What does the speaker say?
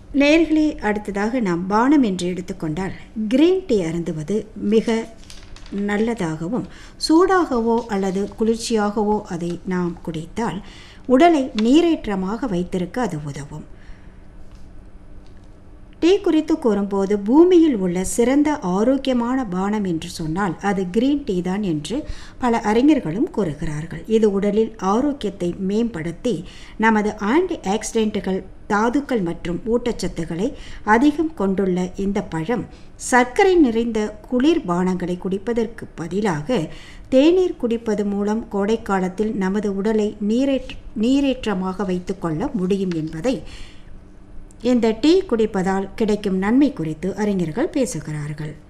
நேர்களே அடுத்ததாக நாம் பானம் என்று எடுத்துக்கொண்டால் கிரீன் டீ அருந்துவது மிக நல்லதாகவும் சூடாகவோ அல்லது குளிர்ச்சியாகவோ அதை நாம் குடித்தால் உடலை நீரேற்றமாக வைத்திருக்க அது உதவும் டீ குறித்து கூறும்போது பூமியில் உள்ள சிறந்த ஆரோக்கியமான பானம் என்று சொன்னால் அது கிரீன் டீ தான் என்று பல அறிஞர்களும் கூறுகிறார்கள் இது உடலில் ஆரோக்கியத்தை மேம்படுத்தி நமது ஆன்டி ஆக்சிடென்ட்டுகள் தாதுக்கள் மற்றும் ஊட்டச்சத்துக்களை அதிகம் கொண்டுள்ள இந்த பழம் சர்க்கரை நிறைந்த குளிர் பானங்களை குடிப்பதற்கு பதிலாக தேநீர் குடிப்பது மூலம் கோடைக்காலத்தில் நமது உடலை நீரேற்ற நீரேற்றமாக வைத்துக்கொள்ள முடியும் என்பதை இந்த டீ குடிப்பதால் கிடைக்கும் நன்மை குறித்து அறிஞர்கள் பேசுகிறார்கள்